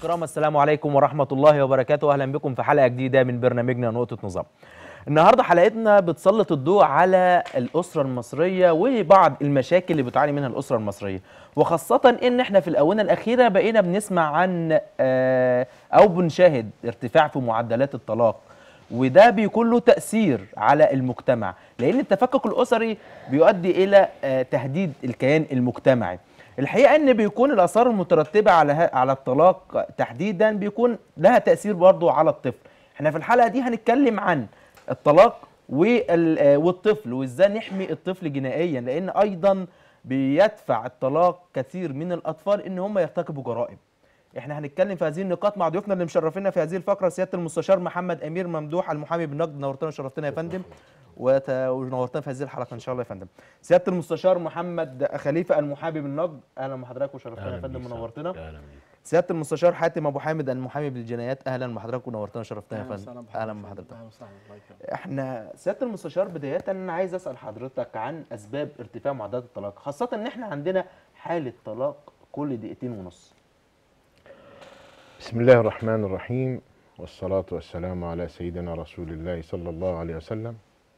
الكرام السلام عليكم ورحمة الله وبركاته أهلا بكم في حلقة جديدة من برنامجنا نقطة نظام النهاردة حلقتنا بتسلط الضوء على الأسرة المصرية وبعض المشاكل اللي بتعاني منها الأسرة المصرية وخاصة إن إحنا في الآونة الأخيرة بقينا بنسمع عن آه، أو بنشاهد ارتفاع في معدلات الطلاق وده بيكون له تأثير على المجتمع لأن التفكك الأسري بيؤدي إلى آه، تهديد الكيان المجتمعي الحقيقة إن بيكون الآثار المترتبة على ه- على الطلاق تحديدا بيكون لها تأثير برضه على الطفل احنا في الحلقة دي هنتكلم عن الطلاق وال- آه، والطفل وازاي نحمي الطفل جنائيا لان ايضا بيدفع الطلاق كثير من الاطفال ان هم يرتكبوا جرائم احنا هنتكلم في هذه النقاط مع ضيوفنا اللي مشرفينا في هذه الفقره سياده المستشار محمد امير ممدوح المحامي بالنقد نورتنا وشرفتنا يا فندم وت- ونورتنا في هذه الحلقه ان شاء الله يا فندم سياده المستشار محمد خليفه المحامي بالنقد اهلا بحضرتك وشرفتنا يا أهلاً فندم بيك سعد. ونورتنا اهلا بيك سياده المستشار حاتم ابو حامد المحامي بالجنايات اهلا بحضرتك ونورتنا وشرفتنا يا أهلاً فندم وسهلاً اهلا بحضرتك. بحضرتك اهلا وسهلا الله يكرمك احنا سياده المستشار بدايه انا عايز اسال حضرتك عن اسباب ارتفاع معدلات الطلاق خاصه ان احنا عندنا حاله طلاق كل دقيقتين ونص بسم الله الرحمن الرحيم والصلاة والسلام على سيدنا رسول الله صلى الله عليه وسلم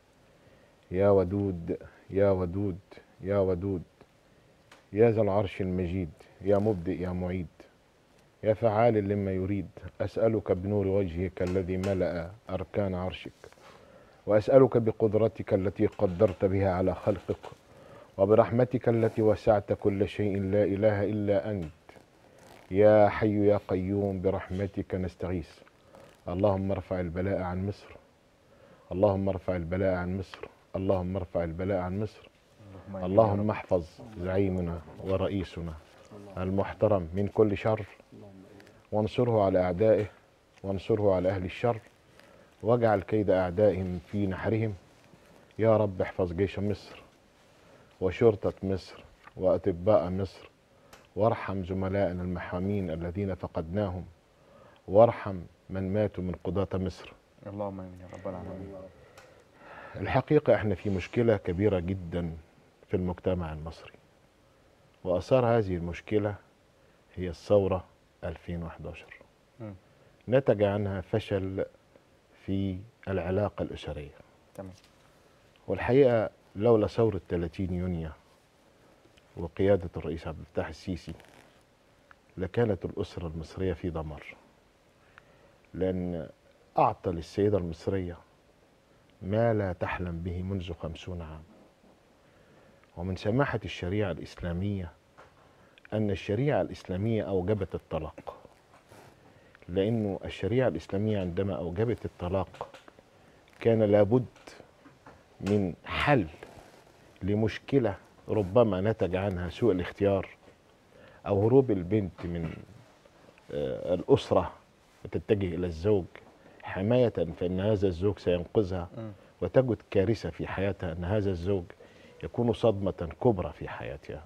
يا ودود يا ودود يا ودود يا ذا العرش المجيد يا مبدئ يا معيد يا فعال لما يريد أسألك بنور وجهك الذي ملأ أركان عرشك وأسألك بقدرتك التي قدرت بها على خلقك وبرحمتك التي وسعت كل شيء لا إله إلا أنت يا حي يا قيوم برحمتك نستغيث اللهم ارفع البلاء عن مصر اللهم ارفع البلاء عن مصر اللهم ارفع البلاء عن مصر اللهم احفظ زعيمنا ورئيسنا المحترم من كل شر وانصره على اعدائه وانصره على اهل الشر واجعل كيد اعدائهم في نحرهم يا رب احفظ جيش مصر وشرطه مصر واطباء مصر وارحم زملائنا المحامين الذين فقدناهم وارحم من ماتوا من قضاة مصر اللهم امين يا رب العالمين الحقيقة احنا في مشكلة كبيرة جدا في المجتمع المصري وأثار هذه المشكلة هي الثورة 2011 مم. نتج عنها فشل في العلاقة الأسرية تمام والحقيقة لولا ثورة 30 يونيو وقيادة الرئيس عبد الفتاح السيسي لكانت الأسرة المصرية في دمار لأن أعطى للسيدة المصرية ما لا تحلم به منذ خمسون عام ومن سماحة الشريعة الإسلامية أن الشريعة الإسلامية أوجبت الطلاق لأنه الشريعة الإسلامية عندما أوجبت الطلاق كان لابد من حل لمشكلة ربما نتج عنها سوء الاختيار أو هروب البنت من آه، الأسرة وتتجه إلى الزوج حماية فإن هذا الزوج سينقذها مم. وتجد كارثة في حياتها أن هذا الزوج يكون صدمة كبرى في حياتها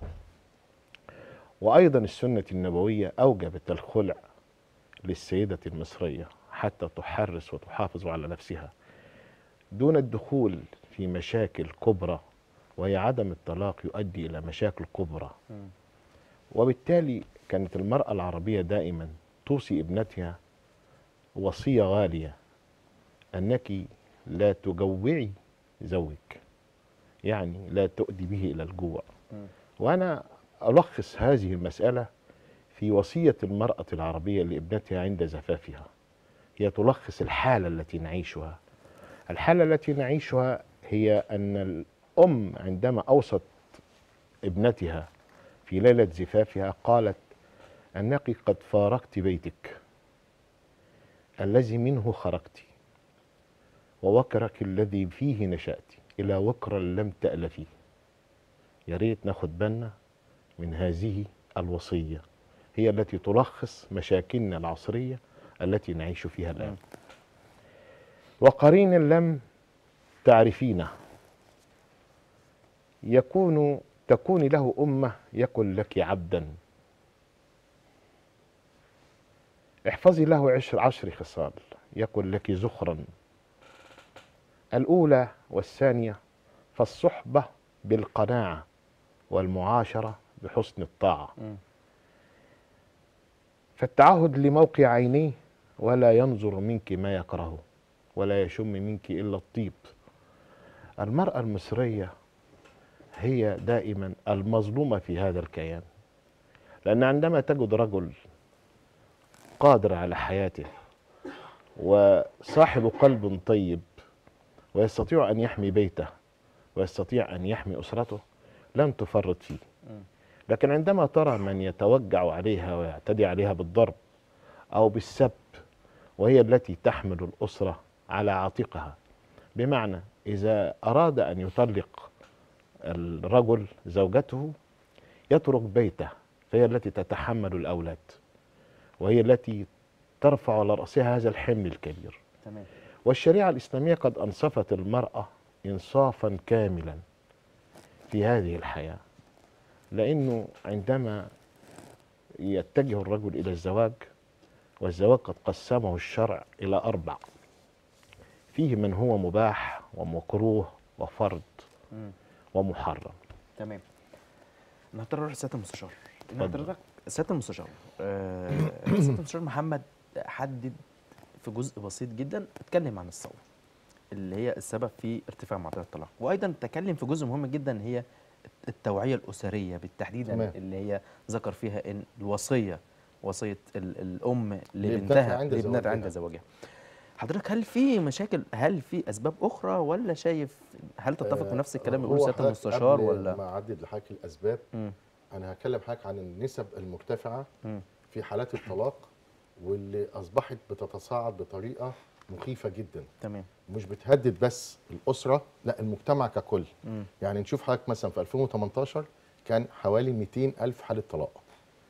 وأيضا السنة النبوية أوجبت الخلع للسيدة المصرية حتى تحرص وتحافظ على نفسها دون الدخول في مشاكل كبرى وهي عدم الطلاق يؤدي إلى مشاكل كبرى مم. وبالتالي كانت المرأة العربية دائما توصي ابنتها وصية غالية أنك لا تجوعي زوجك يعني لا تؤدي به إلى الجوع مم. وأنا ألخص هذه المسألة في وصية المرأة العربية لابنتها عند زفافها هي تلخص الحالة التي نعيشها الحالة التي نعيشها هي أن الأم عندما أوصت ابنتها في ليلة زفافها قالت أنك قد فارقت بيتك الذي منه خرجت ووكرك الذي فيه نشأت إلى وكر لم تألفي يا ريت ناخد بالنا من هذه الوصية هي التي تلخص مشاكلنا العصرية التي نعيش فيها الآن وقرين لم تعرفينه يكون تكون له أمة يكن لك عبدا احفظي له عشر, عشر خصال يكن لك زخرا الأولى والثانية فالصحبة بالقناعة والمعاشرة بحسن الطاعة مم. فالتعهد لموقع عينيه ولا ينظر منك ما يكرهه ولا يشم منك الا الطيب المراه المصريه هي دائما المظلومه في هذا الكيان لان عندما تجد رجل قادر على حياته وصاحب قلب طيب ويستطيع ان يحمي بيته ويستطيع ان يحمي اسرته لن تفرط فيه لكن عندما ترى من يتوجع عليها ويعتدي عليها بالضرب او بالسب وهي التي تحمل الاسره على عاتقها بمعنى اذا اراد ان يطلق الرجل زوجته يترك بيته فهي التي تتحمل الاولاد وهي التي ترفع على راسها هذا الحمل الكبير تمام والشريعه الاسلاميه قد انصفت المراه انصافا كاملا في هذه الحياه لانه عندما يتجه الرجل الى الزواج والزواج قد قسمه الشرع الى اربع فيه من هو مباح ومكروه وفرض مم. ومحرم تمام انا هضطر اروح لسياده المستشار إن اتفضل. حضرتك سياده المستشار آه، سياده المستشار محمد حدد في جزء بسيط جدا اتكلم عن الثوره اللي هي السبب في ارتفاع معدل الطلاق وايضا تكلم في جزء مهم جدا هي التوعيه الاسريه بالتحديد تمام. اللي هي ذكر فيها ان الوصيه وصيه ال- الام لابنتها لبنتها عند لابنتها زواجها. عند زواجها حضرتك هل في مشاكل هل في اسباب اخرى ولا شايف هل تتفق آه، بنفس الكلام اللي هو بيقوله سياده حضرتك المستشار قبل ولا ما اعدد لحضرتك الاسباب مم. انا هكلم حضرتك عن النسب المرتفعه مم. في حالات الطلاق واللي اصبحت بتتصاعد بطريقه مخيفه جدا تمام مش بتهدد بس الاسره لا المجتمع ككل مم. يعني نشوف حضرتك مثلا في 2018 كان حوالي 200 الف حاله طلاق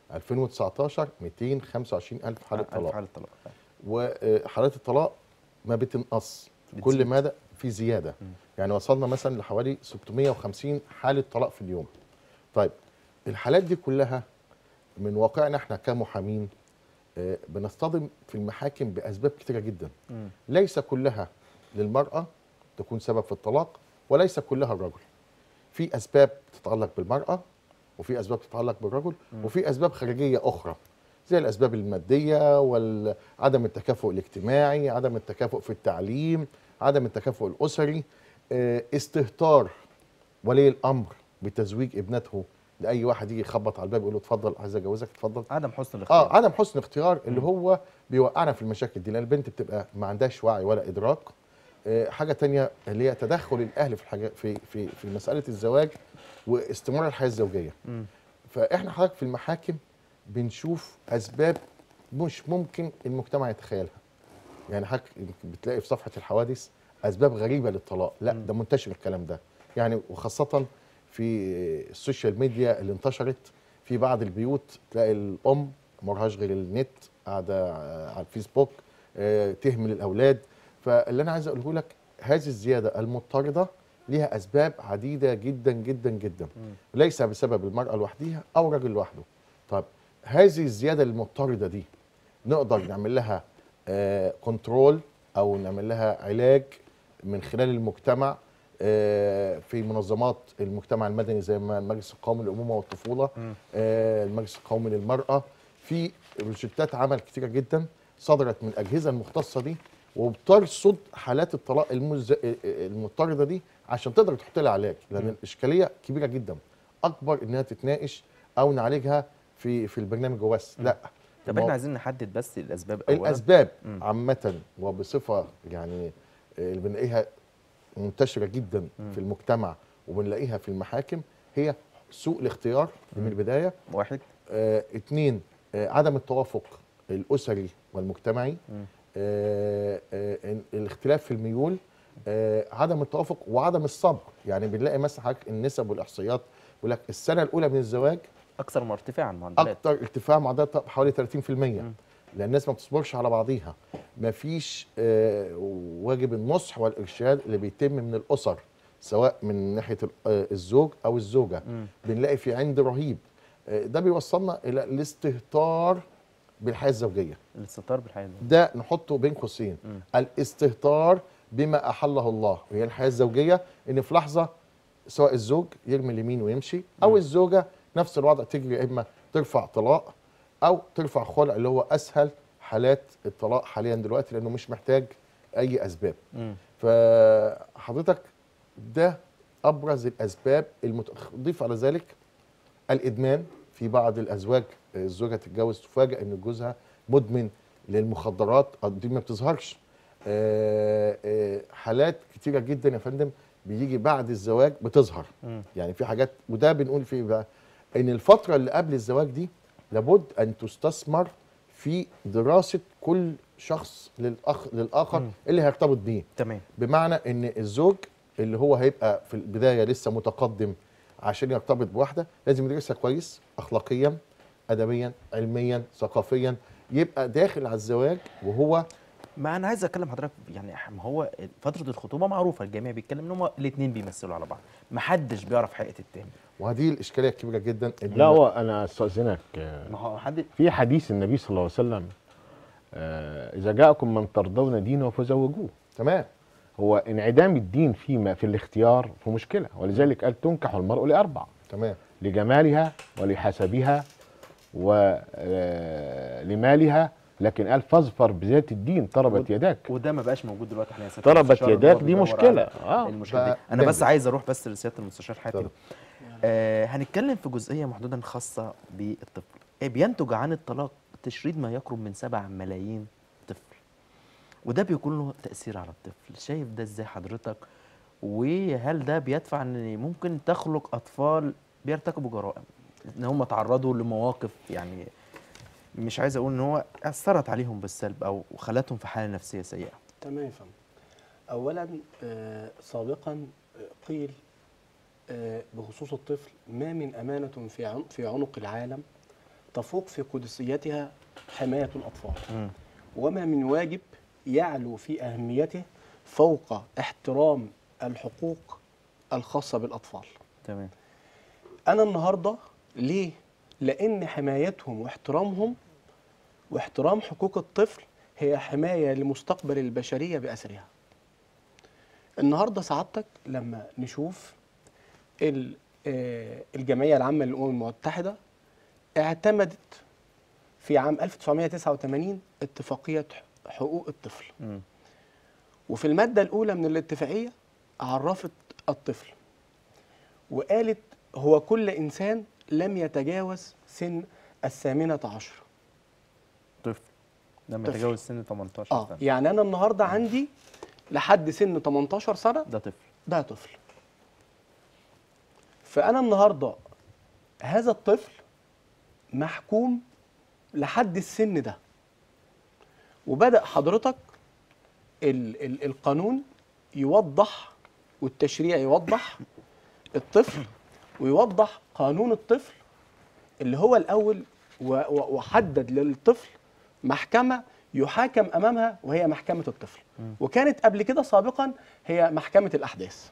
2019 225 الف حاله ألف طلاق حالة طلاق وحالات الطلاق ما بتنقص بتزيد. كل مدى في زياده يعني وصلنا مثلا لحوالي 650 حاله طلاق في اليوم طيب الحالات دي كلها من واقعنا احنا كمحامين آه، بنصطدم في المحاكم باسباب كتيره جدا مم. ليس كلها للمراه تكون سبب في الطلاق وليس كلها الرجل في اسباب تتعلق بالمراه وفي اسباب تتعلق بالرجل وفي اسباب خارجيه اخرى زي الاسباب الماديه وعدم التكافؤ الاجتماعي عدم التكافؤ في التعليم عدم التكافؤ الاسري آه، استهتار ولي الامر بتزويج ابنته لاي واحد يجي يخبط على الباب يقول له اتفضل عايز اتجوزك اتفضل عدم حسن الاختيار اه عدم حسن اختيار اللي هو بيوقعنا في المشاكل دي لان البنت بتبقى ما عندهاش وعي ولا ادراك آه حاجه تانية اللي هي تدخل الاهل في الحاجه في في في مساله الزواج واستمرار الحياه الزوجيه مم. فاحنا حضرتك في المحاكم بنشوف اسباب مش ممكن المجتمع يتخيلها يعني حضرتك بتلاقي في صفحه الحوادث اسباب غريبه للطلاق لا ده منتشر الكلام ده يعني وخاصه في السوشيال ميديا اللي انتشرت في بعض البيوت تلاقي الام مرهاش غير النت قاعده على الفيسبوك آه، تهمل الاولاد فاللي انا عايز اقوله لك هذه الزياده المضطرده ليها اسباب عديده جدا جدا جدا ليس بسبب المراه لوحدها او الراجل لوحده طب هذه الزياده المضطرده دي نقدر نعمل لها كنترول او نعمل لها علاج من خلال المجتمع آه، في منظمات المجتمع المدني زي ما المجلس القومي للامومه والطفوله آه، المجلس القومي للمراه في بروجكتات عمل كتيره جدا صدرت من الاجهزه المختصه دي وبترصد حالات الطلاق المز... المضطرده دي عشان تقدر تحط لها علاج لان الاشكاليه كبيره جدا اكبر انها تتناقش او نعالجها في في البرنامج وبس لا طب ما هو- احنا عايزين نحدد بس الاسباب اولا الاسباب مم. عامه وبصفه يعني آه، اللي بنلاقيها منتشره جدا في المجتمع وبنلاقيها في المحاكم هي سوء الاختيار من البدايه واحد آه اتنين آه عدم التوافق الاسري والمجتمعي مم. آه آه ال- الاختلاف في الميول آه عدم التوافق وعدم الصبر يعني بنلاقي مثلا حضرتك النسب والاحصائيات يقول لك السنه الاولى من الزواج اكثر من ارتفاعا معدلات اكتر ارتفاع معدل الطلاق حوالي 30% لان الناس ما بتصبرش على بعضيها مفيش آه واجب النصح والارشاد اللي بيتم من الاسر سواء من ناحيه ال- آه، الزوج او الزوجه مم. بنلاقي في عند رهيب آه، ده بيوصلنا الى الاستهتار بالحياه الزوجيه الاستهتار بالحياه دي. ده نحطه بين قوسين مم. الاستهتار بما احله الله وهي الحياه الزوجيه ان في لحظه سواء الزوج يرمي اليمين ويمشي او الزوجه نفس الوضع تجري يا اما ترفع طلاق او ترفع خلع اللي هو اسهل حالات الطلاق حاليا دلوقتي لانه مش محتاج اي اسباب مم. فحضرتك ده ابرز الاسباب المت... ضيف على ذلك الادمان في بعض الازواج الزوجه تتجوز تفاجئ ان جوزها مدمن للمخدرات دي ما بتظهرش آه، آه، حالات كتيره جدا يا فندم بيجي بعد الزواج بتظهر مم. يعني في حاجات وده بنقول فيه بقى ان الفتره اللي قبل الزواج دي لابد ان تستثمر في دراسه كل شخص للاخ للاخر مم. اللي هيرتبط بيه تمام بمعنى ان الزوج اللي هو هيبقى في البدايه لسه متقدم عشان يرتبط بواحده لازم يدرسها كويس اخلاقيا ادبيا علميا ثقافيا يبقى داخل على الزواج وهو ما انا عايز اتكلم حضرتك يعني ما هو فتره الخطوبه معروفه الجميع بيتكلم ان هم الاثنين بيمثلوا على بعض ما حدش بيعرف حقيقه التاني وهذه الاشكاليه الكبيره جدا إن لا هو انا استاذنك آه، ما هو حد في حديث النبي صلى الله عليه وسلم آه، اذا جاءكم من ترضون دينه فزوجوه تمام هو انعدام الدين فيما في الاختيار في مشكله ولذلك قال تنكح المرء لاربع تمام لجمالها ولحسبها ولمالها لكن قال فاظفر بذات الدين طربت يداك وده ما بقاش موجود دلوقتي احنا يا سيادة طربت المستشار يداك اللي دي هو بيدور مشكله على اه المشكله دي بقى انا بس نعمل. عايز اروح بس لسياده المستشار حاتم اتفضل. آه هنتكلم في جزئيه محدوده خاصه بالطفل آه، بينتج عن الطلاق تشريد ما يقرب من 7 ملايين طفل وده بيكون له تاثير على الطفل شايف ده ازاي حضرتك وهل ده بيدفع ان ممكن تخلق اطفال بيرتكبوا جرائم ان هم تعرضوا لمواقف يعني مش عايز اقول ان هو اثرت عليهم بالسلب او خلتهم في حاله نفسيه سيئه تمام يا فندم اولا آه، سابقا آه، قيل آه، بخصوص الطفل ما من امانه في عن- في عنق العالم تفوق في قدسيتها حمايه الاطفال مم. وما من واجب يعلو في اهميته فوق احترام الحقوق الخاصه بالاطفال تمام انا النهارده ليه لان حمايتهم واحترامهم واحترام حقوق الطفل هي حمايه لمستقبل البشريه باسرها النهارده سعادتك لما نشوف ال- آه، الجمعيه العامه للامم المتحده اعتمدت في عام 1989 اتفاقيه حقوق الطفل مم. وفي المادة الأولى من الاتفاقية عرفت الطفل وقالت هو كل إنسان لم يتجاوز سن الثامنة عشر طفل لما طفل. يتجاوز سن 18 آه سنه يعني أنا النهاردة عندي لحد سن 18 سنة ده طفل ده طفل فأنا النهاردة هذا الطفل محكوم لحد السن ده وبدأ حضرتك ال ال القانون يوضح والتشريع يوضح الطفل ويوضح قانون الطفل اللي هو الأول و- و- وحدد للطفل محكمة يحاكم أمامها وهي محكمة الطفل وكانت قبل كده سابقا هي محكمة الأحداث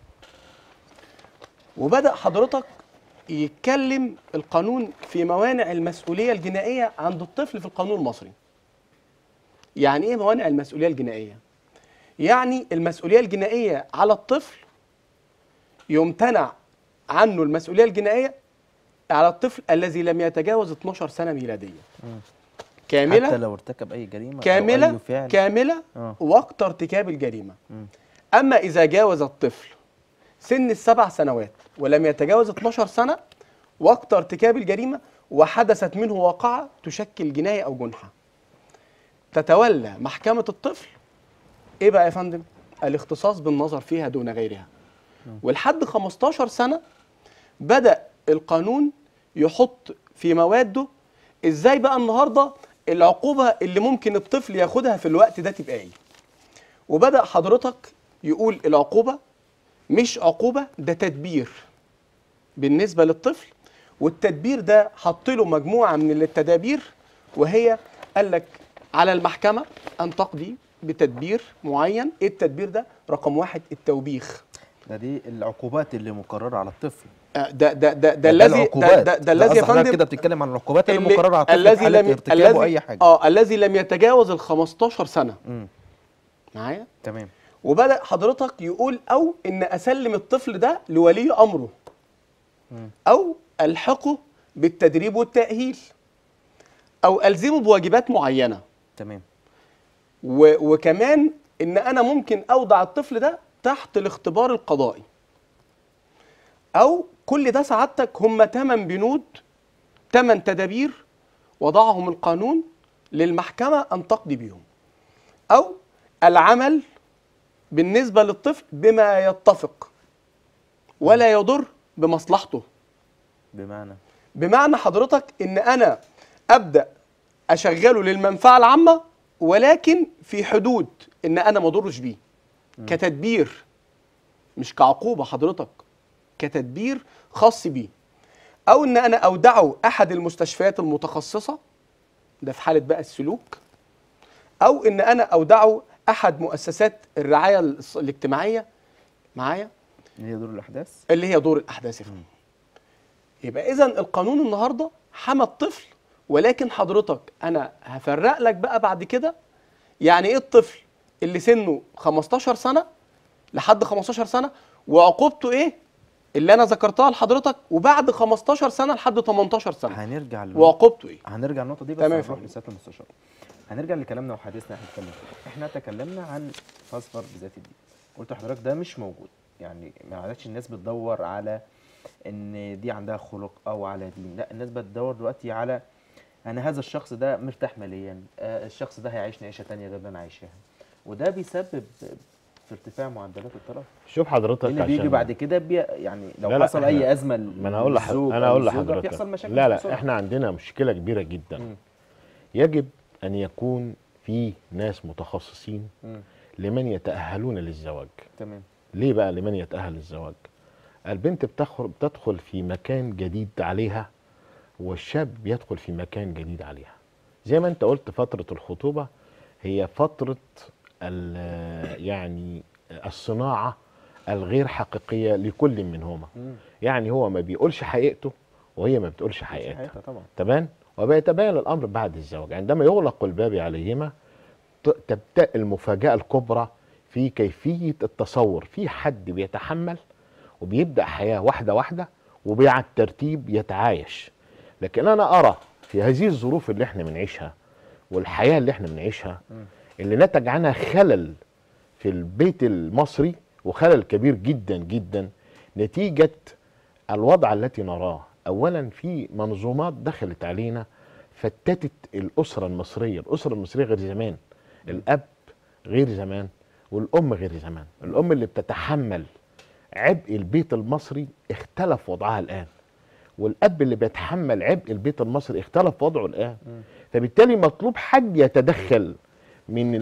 وبدأ حضرتك يتكلم القانون في موانع المسؤولية الجنائية عند الطفل في القانون المصري يعني ايه موانع المسؤولية الجنائية؟ يعني المسؤولية الجنائية على الطفل يمتنع عنه المسؤولية الجنائية على الطفل الذي لم يتجاوز 12 سنة ميلادية حتى كاملة لو ارتكب اي جريمه أو كاملة أي فعل كاملة آه. وقت ارتكاب الجريمة مم. أما إذا جاوز الطفل سن السبع سنوات ولم يتجاوز 12 سنة وقت ارتكاب الجريمة وحدثت منه واقعة تشكل جناية أو جنحة تتولى محكمة الطفل إيه بقى يا فندم؟ الاختصاص بالنظر فيها دون غيرها ولحد 15 سنة بدأ القانون يحط في مواده إزاي بقى النهاردة العقوبة اللي ممكن الطفل ياخدها في الوقت ده تبقى إيه وبدأ حضرتك يقول العقوبة مش عقوبة ده تدبير بالنسبة للطفل والتدبير ده حط له مجموعة من التدابير وهي قال لك على المحكمة أن تقضي بتدبير معين إيه التدبير ده؟ رقم واحد التوبيخ ده دي العقوبات اللي مقرره على الطفل آه، ده ده ده ده الذي ده, العقوبات. ده, ده الذي يا قصد حضرتك فندم كده بتتكلم عن العقوبات اللي, اللي- مقرره على الطفل في الذي حاله لم ارتكابه الذي اي حاجه اه الذي لم يتجاوز ال 15 سنة مم. معايا؟ تمام وبدأ حضرتك يقول أو إن أسلم الطفل ده لولي أمره مم. أو ألحقه بالتدريب والتأهيل او الزمه بواجبات معينه تمام و... وكمان ان انا ممكن اودع الطفل ده تحت الاختبار القضائي او كل ده سعادتك هم 8 بنود 8 تدابير وضعهم القانون للمحكمه ان تقضي بيهم او العمل بالنسبه للطفل بما يتفق ولا يضر بمصلحته بمعنى بمعنى حضرتك ان انا ابدا اشغله للمنفعه العامه ولكن في حدود ان انا ما اضرش بيه كتدبير مش كعقوبه حضرتك كتدبير خاص بيه او ان انا اودعه احد المستشفيات المتخصصه ده في حاله بقى السلوك او ان انا اودعه احد مؤسسات الرعايه الص- الاجتماعيه معايا اللي هي دور الاحداث اللي هي دور الاحداث يا فندم يبقى اذا القانون النهارده حمى الطفل ولكن حضرتك انا هفرق لك بقى بعد كده يعني ايه الطفل اللي سنه 15 سنه لحد 15 سنه وعقوبته ايه اللي انا ذكرتها لحضرتك وبعد 15 سنه لحد 18 سنه هنرجع ل... وعقوبته ايه هنرجع النقطه دي بس تمام يا هنروح فندم. لسياده المستشار هنرجع لكلامنا وحديثنا احنا اتكلمنا فيه. احنا تكلمنا عن فاصفر بذات الدين قلت لحضرتك ده مش موجود يعني ما عادتش الناس بتدور على ان دي عندها خلق او على دين لا الناس بتدور دلوقتي على انا هذا الشخص ده مرتاح ماليا آه الشخص ده هيعيشني عيشه تانية غير اللي انا عايشاها وده بيسبب في ارتفاع معدلات الطلاق شوف حضرتك اللي بيجي عشان- بعد كده بي يعني لو لا لا، حصل إحنا- اي ازمه ما انا اقول للزوج لحضرتك انا أو اقول للزوجة لحضرتك بيحصل مشاكل لا لا بسرعة. احنا عندنا مشكله كبيره جدا مم. يجب ان يكون في ناس متخصصين مم. لمن يتاهلون للزواج تمام ليه بقى لمن يتاهل للزواج البنت بتدخل بتدخل في مكان جديد عليها والشاب بيدخل في مكان جديد عليها زي ما انت قلت فتره الخطوبه هي فتره ال- يعني الصناعه الغير حقيقيه لكل منهما مم. يعني هو ما بيقولش حقيقته وهي ما بتقولش حقيقتها حقيقة طبعا تمام وبيتبين الامر بعد الزواج عندما يغلق الباب عليهما ت- تبدا المفاجاه الكبرى في كيفيه التصور في حد بيتحمل وبيبدا حياه واحده واحده وبعد الترتيب يتعايش لكن انا ارى في هذه الظروف اللي احنا بنعيشها والحياه اللي احنا بنعيشها اللي نتج عنها خلل في البيت المصري وخلل كبير جدا جدا نتيجه الوضع التي نراه اولا في منظومات دخلت علينا فتتت الاسره المصريه الاسره المصريه غير زمان الاب غير زمان والام غير زمان الام اللي بتتحمل عبء البيت المصري اختلف وضعها الان والاب اللي بيتحمل عبء البيت المصري اختلف وضعه الان فبالتالي مطلوب حد يتدخل من ال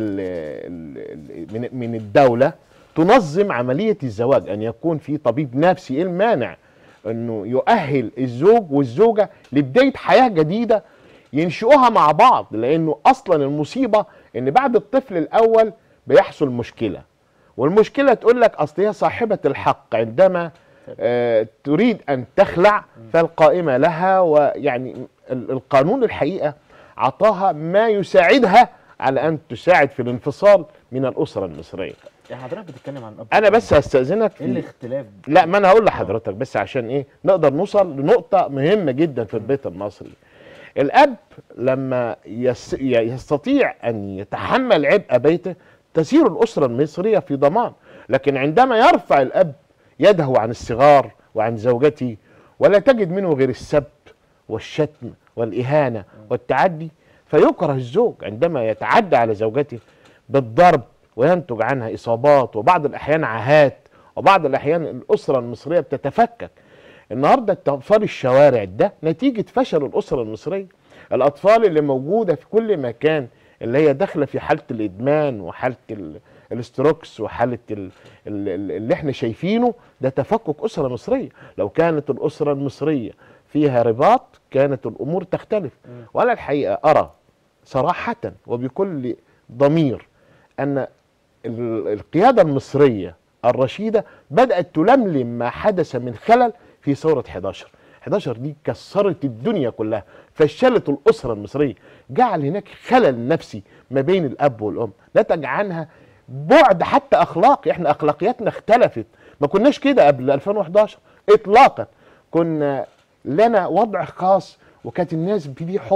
ال من من الدوله تنظم عمليه الزواج ان يكون في طبيب نفسي ايه المانع انه يؤهل الزوج والزوجه لبدايه حياه جديده ينشئوها مع بعض لانه اصلا المصيبه ان بعد الطفل الاول بيحصل مشكله والمشكله تقول لك اصل هي صاحبه الحق عندما آه تريد ان تخلع فالقائمه لها ويعني ال- القانون الحقيقه عطاها ما يساعدها على ان تساعد في الانفصال من الاسره المصريه يعني حضرتك بتتكلم عن اب انا بس هستاذنك ايه في الاختلاف لا ما انا هقول لحضرتك بس عشان ايه نقدر نوصل لنقطه مهمه جدا في البيت المصري الاب لما يس يستطيع ان يتحمل عبء بيته تسير الاسره المصريه في ضمان لكن عندما يرفع الاب يده عن الصغار وعن زوجته ولا تجد منه غير السب والشتم والاهانه والتعدي فيكره الزوج عندما يتعدى على زوجته بالضرب وينتج عنها اصابات وبعض الاحيان عاهات وبعض الاحيان الاسره المصريه بتتفكك النهارده اطفال الشوارع ده نتيجه فشل الاسره المصريه الاطفال اللي موجوده في كل مكان اللي هي داخله في حاله الادمان وحاله ال- الاستروكس وحاله ال- ال- ال- اللي احنا شايفينه ده تفكك اسره مصريه لو كانت الاسره المصريه فيها رباط كانت الامور تختلف وانا الحقيقه ارى صراحه وبكل ضمير ان ال- القياده المصريه الرشيده بدات تلملم ما حدث من خلل في ثوره 11 11 دي كسرت الدنيا كلها فشلت الاسره المصريه جعل هناك خلل نفسي ما بين الاب والام نتج عنها بعد حتى اخلاقي احنا اخلاقياتنا اختلفت ما كناش كده قبل 2011 اطلاقا كنا لنا وضع خاص وكانت الناس فيه حب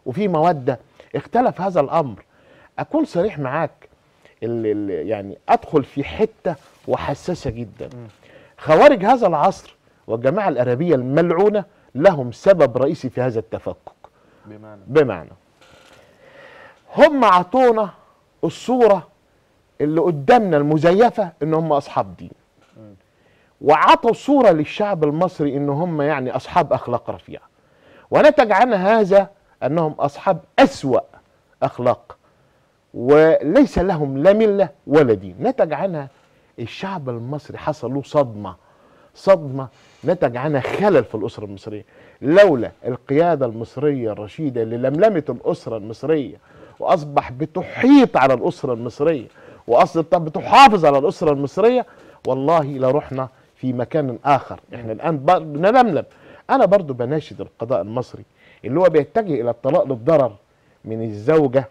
وفي موده اختلف هذا الامر اكون صريح معاك ال ال يعني ادخل في حته وحساسه جدا خوارج هذا العصر والجماعه الارهابيه الملعونه لهم سبب رئيسي في هذا التفكك بمعنى بمعنى هم عطونا الصورة اللي قدامنا المزيفة ان هم اصحاب دين وعطوا صورة للشعب المصري ان هم يعني اصحاب اخلاق رفيعة ونتج عن هذا انهم اصحاب اسوأ اخلاق وليس لهم لا ملة ولا دين نتج عنها الشعب المصري حصل له صدمة صدمة نتج عنها خلل في الأسرة المصرية لولا القيادة المصرية الرشيدة اللي لملمت الأسرة المصرية وأصبح بتحيط على الأسرة المصرية وأصبح بتحافظ على الأسرة المصرية والله لرحنا في مكان آخر احنا الآن بر- بنلملم أنا برضو بناشد القضاء المصري اللي هو بيتجه إلى الطلاق للضرر من الزوجة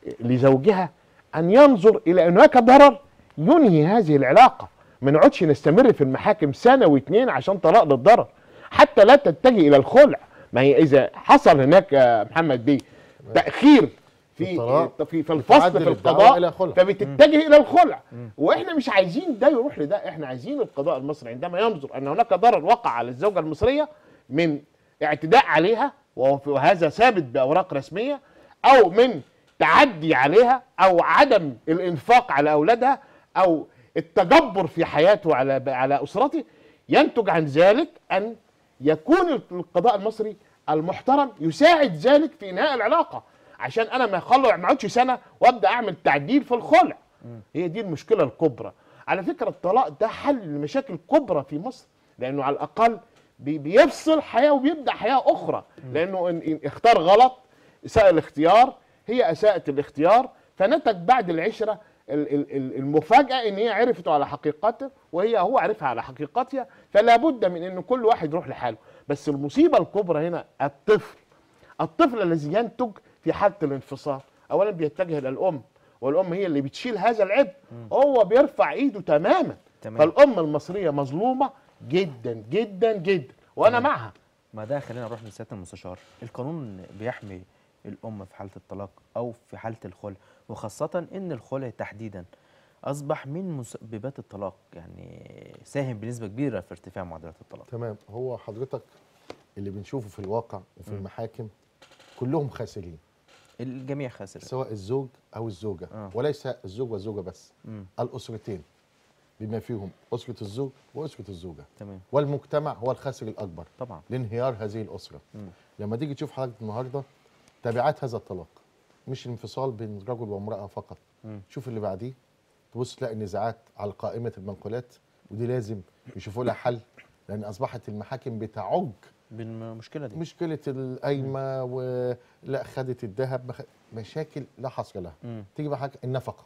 لزوجها أن ينظر إلى أن هناك ضرر ينهي هذه العلاقة ما نقعدش نستمر في المحاكم سنة واتنين عشان طلاق للضرر حتى لا تتجه إلى الخلع ما هي إذا حصل هناك يا محمد بيه تأخير في الطلاق في, في الفصل بتعدل في الدعوة القضاء إلى خلع. فبتتجه إلى الخلع واحنا مش عايزين ده يروح لده احنا عايزين القضاء المصري عندما ينظر ان هناك ضرر وقع على الزوجه المصريه من اعتداء عليها وهذا ثابت باوراق رسميه او من تعدي عليها او عدم الانفاق على اولادها او التجبر في حياته على على اسرته ينتج عن ذلك ان يكون القضاء المصري المحترم يساعد ذلك في انهاء العلاقه عشان انا ما اخلع ما اقعدش سنه وابدا اعمل تعديل في الخلع هي دي المشكله الكبرى على فكره الطلاق ده حل لمشاكل كبرى في مصر لانه على الاقل بي- بيفصل حياه وبيبدا حياه اخرى لانه إن إن اختار غلط اساء الاختيار هي اساءت الاختيار فنتج بعد العشره ال- ال- ال- المفاجاه ان هي عرفته على حقيقته وهي هو عرفها على حقيقتها فلا بد من ان كل واحد يروح لحاله بس المصيبه الكبرى هنا الطفل الطفل الذي ينتج في حاله الانفصال اولا بيتجه الى الام والام هي اللي بتشيل هذا العبء هو بيرفع ايده تماما تمام. فالام المصريه مظلومه جدا جدا جدا وانا معها ما ده خلينا نروح لسياده المستشار القانون بيحمي الام في حاله الطلاق او في حاله الخلع وخاصه ان الخلع تحديدا اصبح من مسببات الطلاق يعني ساهم بنسبه كبيره في ارتفاع معدلات الطلاق تمام هو حضرتك اللي بنشوفه في الواقع وفي المحاكم كلهم خاسرين الجميع خاسر سواء الزوج او الزوجه آه. وليس الزوج والزوجه بس مم. الاسرتين بما فيهم اسره الزوج واسره الزوجه تمام والمجتمع هو الخاسر الاكبر طبعا لانهيار هذه الاسره مم. لما تيجي تشوف حضرتك النهارده تبعات هذا الطلاق مش الانفصال بين رجل وامراه فقط مم. شوف اللي بعديه تبص تلاقي نزاعات على قائمه المنقولات ودي لازم يشوفوا لها حل لان اصبحت المحاكم بتعج بالمشكله دي مشكله القايمه ولا خدت الذهب ما خ- مشاكل لا حصر لها مم. تيجي بقى حاجه النفقه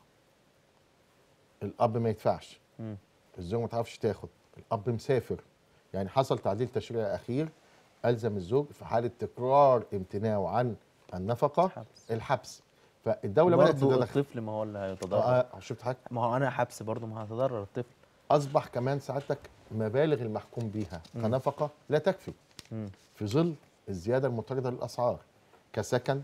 الاب ما يدفعش مم. الزوج ما تعرفش تاخد الاب مسافر يعني حصل تعديل تشريعي اخير الزم الزوج في حاله تكرار امتناعه عن النفقه الحبس. الحبس فالدوله بدات برضه تتدخل الطفل ما هو اللي هيتضرر آه شفت حاجه ما هو انا حبس برضه ما هتضرر الطفل اصبح كمان سعادتك مبالغ المحكوم بيها كنفقه لا تكفي مم. في ظل الزياده المضطرده للاسعار كسكن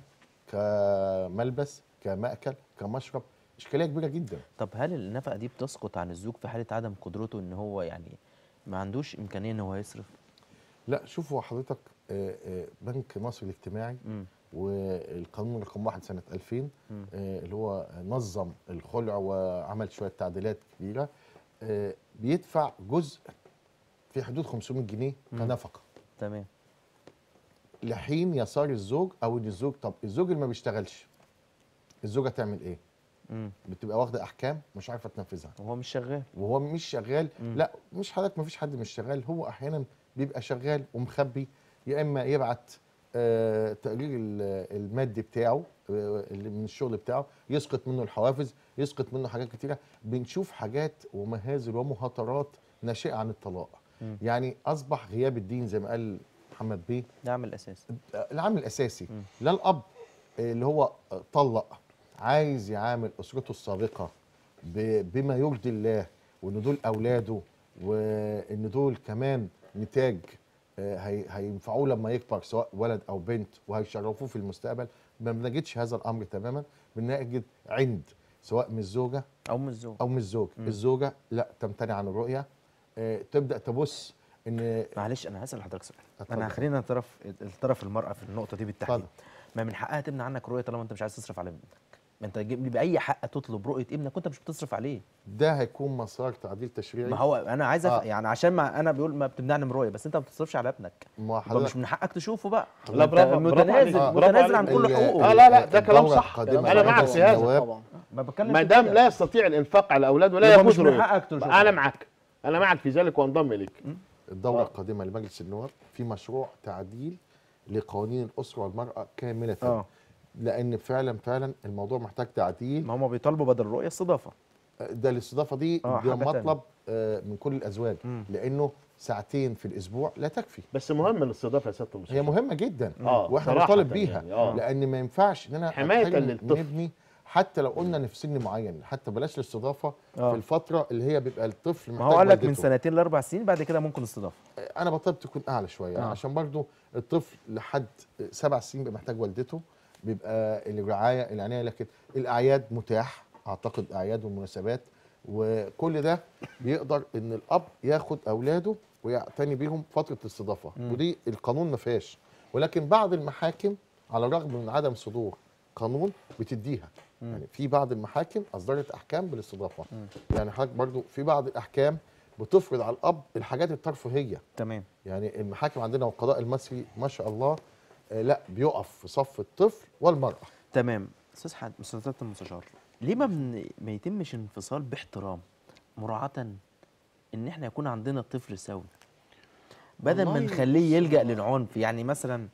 كملبس كمأكل كمشرب اشكاليه كبيره جدا طب هل النفقه دي بتسقط عن الزوج في حاله عدم قدرته ان هو يعني ما عندوش امكانيه ان هو يصرف لا شوفوا حضرتك آه، آه، بنك مصر الاجتماعي مم. والقانون رقم واحد سنة 2000 مم. آه، اللي هو نظم الخلع وعمل شوية تعديلات كبيرة آه، بيدفع جزء في حدود 500 جنيه كنفقة تمام لحين يسار الزوج او ان الزوج طب الزوج اللي ما بيشتغلش الزوجه تعمل ايه؟ مم. بتبقى واخده احكام مش عارفه تنفذها وهو مش شغال وهو مش شغال مم. لا مش حضرتك ما فيش حد مش شغال هو احيانا بيبقى شغال ومخبي يا اما يبعت آه تقرير ال- المادي بتاعه آه اللي من الشغل بتاعه يسقط منه الحوافز يسقط منه حاجات كتيره بنشوف حاجات ومهازل ومهاترات ناشئه عن الطلاق مم. يعني اصبح غياب الدين زي ما قال محمد بيه ده عامل اساسي العامل الاساسي مم. لا الاب اللي هو طلق عايز يعامل اسرته السابقه ب- بما يرضي الله وان دول اولاده وان دول كمان نتاج آه، هي- هينفعوه لما يكبر سواء ولد او بنت وهيشرفوه في المستقبل ما بنجدش هذا الامر تماما بنجد عند سواء من الزوجه او من الزوج او من الزوج الزوجه لا تمتنع عن الرؤيه آه، تبدا تبص ان معلش انا هسال حضرتك سؤال اتفضل. انا خلينا طرف الطرف المراه في النقطه دي بالتحديد اتفضل. ما من حقها تمنع عنك رؤيه طالما انت مش عايز تصرف على ابنك ما انت جيب- باي حق تطلب رؤيه ابنك وانت مش بتصرف عليه ده هيكون مسار تعديل تشريعي ما هو انا عايز أف... آه. يعني عشان ما انا بيقول ما بتمنعني من رؤيه بس انت ما بتصرفش على ابنك ما يبقى حضرتك مش من حقك تشوفه بقى لا، أنت برافو- برافو متنازل عليك. متنازل عن برافو كل عليك. حقوقه آه، لا، لا، ده كلام الدورة صح. القادمة أنا لمجلس معك في هذا. النواب طبعا ما بتكلم ما في دام كده. لا يستطيع الانفاق على اولاده ولا يبقى مش يجوز من رؤيته. حقك تشوفه. انا معك انا معك في ذلك وانضم اليك الدورة القادمة لمجلس النواب في مشروع تعديل لقوانين الأسرة والمرأة كاملة اه لأن فعلا فعلا الموضوع محتاج تعديل ما هم بيطالبوا بدل الرؤيه استضافه ده الاستضافة دي آه، ده حاجة تانية. مطلب آه، من كل الأزواج مم. لأنه ساعتين في الأسبوع لا تكفي بس مهم الاستضافه يا سياده المستشار هي مهمة جدا اه واحنا صراحة بنطالب بيها يعني، آه. لأن ما ينفعش إن أنا حماية أتحرم للطفل. من ابني حتى لو قلنا إن في سن معين حتى بلاش الاستضافة آه. في الفترة اللي هي بيبقى الطفل ما محتاج هو قال لك من والدته. سنتين لاربع سنين بعد كده ممكن استضافه انا بطلب تكون اعلى شويه آه. آه. عشان برضو الطفل لحد سبع سنين بيبقى محتاج والدته بيبقى الرعايه العنايه لكن الاعياد متاح اعتقد اعياد والمناسبات وكل ده بيقدر ان الاب ياخد اولاده ويعتني بيهم فتره الاستضافه ودي القانون ما فيهاش ولكن بعض المحاكم على الرغم من عدم صدور قانون بتديها يعني في بعض المحاكم اصدرت احكام بالاستضافه يعني حضرتك برضو في بعض الاحكام بتفرض على الاب الحاجات الترفيهيه تمام يعني المحاكم عندنا والقضاء المصري ما شاء الله آه، لا بيقف في صف الطفل والمراه تمام استاذ حد استاذ المستشار ليه ما بن... ما يتمش انفصال باحترام مراعاة ان احنا يكون عندنا طفل سوي بدل ما والله نخليه بص يلجأ هو- للعنف يعني مثلا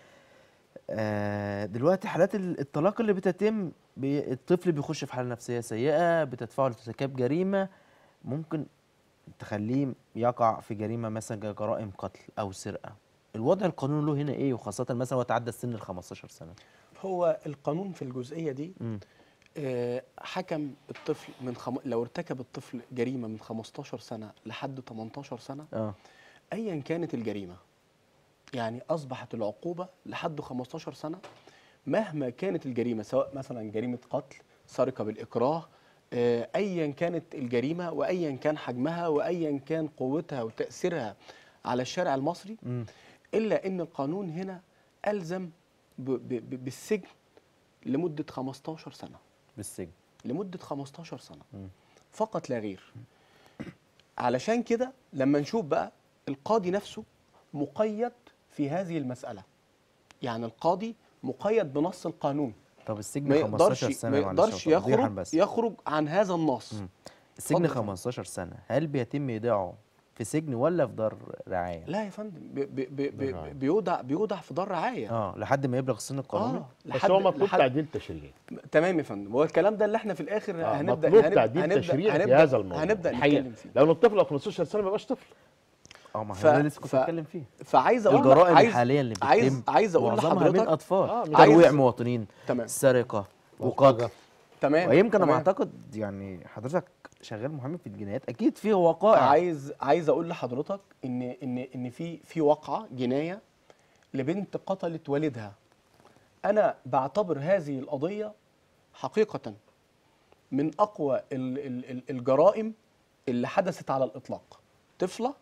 آه دلوقتي حالات ال- الطلاق اللي بتتم بي... الطفل بيخش في حالة نفسية سيئة بتدفعه لارتكاب جريمة ممكن تخليه يقع في جريمة مثلا جرائم قتل أو سرقة الوضع القانوني له هنا ايه وخاصة مثلا هو تعدى السن ال 15 سنة هو القانون في الجزئيه دي مم. آه، حكم الطفل من خم... لو ارتكب الطفل جريمه من 15 سنه لحد 18 سنه اه ايا كانت الجريمه يعني اصبحت العقوبه لحد 15 سنه مهما كانت الجريمه سواء مثلا جريمه قتل سرقه بالاكراه آه، ايا كانت الجريمه وايا كان حجمها وايا كان قوتها وتاثيرها على الشارع المصري مم. الا ان القانون هنا الزم ب... ب... ب... بالسجن لمده 15 سنه بالسجن لمده 15 سنه مم. فقط لا غير علشان كده لما نشوف بقى القاضي نفسه مقيد في هذه المسألة يعني القاضي مقيد بنص القانون طب السجن ما 15 يقدرش سنه ما معلش يقدرش هو توضيحاً يخرج بس يخرج عن هذا النص مم. السجن اتفضل. 15 سنه هل بيتم ايداعه في سجن ولا في دار رعايه لا يا فندم بي بي بي بي رعاية. بيودع بيودع في دار رعايه اه لحد ما يبلغ السن القانوني اه بس هو مطلوب تعديل تشريعي تمام يا فندم هو الكلام ده اللي احنا في الاخر آه، هنبدا مطلوب هنبدا تعديل هنبدا تشريعي في هنبدا هذا الموضوع هنبدا الحقيقة. نتكلم فيه لو إن الطفل لو 15 سنه ما يبقاش طفل اه ما ف- هو ده لسه كنت ف- بتكلم فيه فعايز اقول لك- الجرائم عايز الحاليه اللي بتتم عايز عايز اقول معظمها من لحضرتك اطفال آه، مش ترويع عايز- مواطنين تمام سرقه وقتل تمام ويمكن انا تمام. اعتقد يعني حضرتك شغال محامي في الجنايات اكيد في وقائع عايز عايز اقول لحضرتك ان ان ان في في واقعه جنايه لبنت قتلت والدها انا بعتبر هذه القضيه حقيقه من اقوى ال ال ال الجرائم اللي حدثت على الاطلاق طفله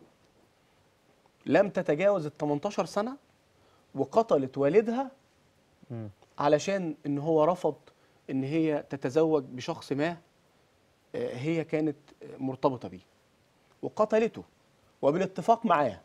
لم تتجاوز ال 18 سنه وقتلت والدها مم. علشان ان هو رفض ان هي تتزوج بشخص ما آه، هي كانت آه، مرتبطه بيه وقتلته وبالاتفاق معاه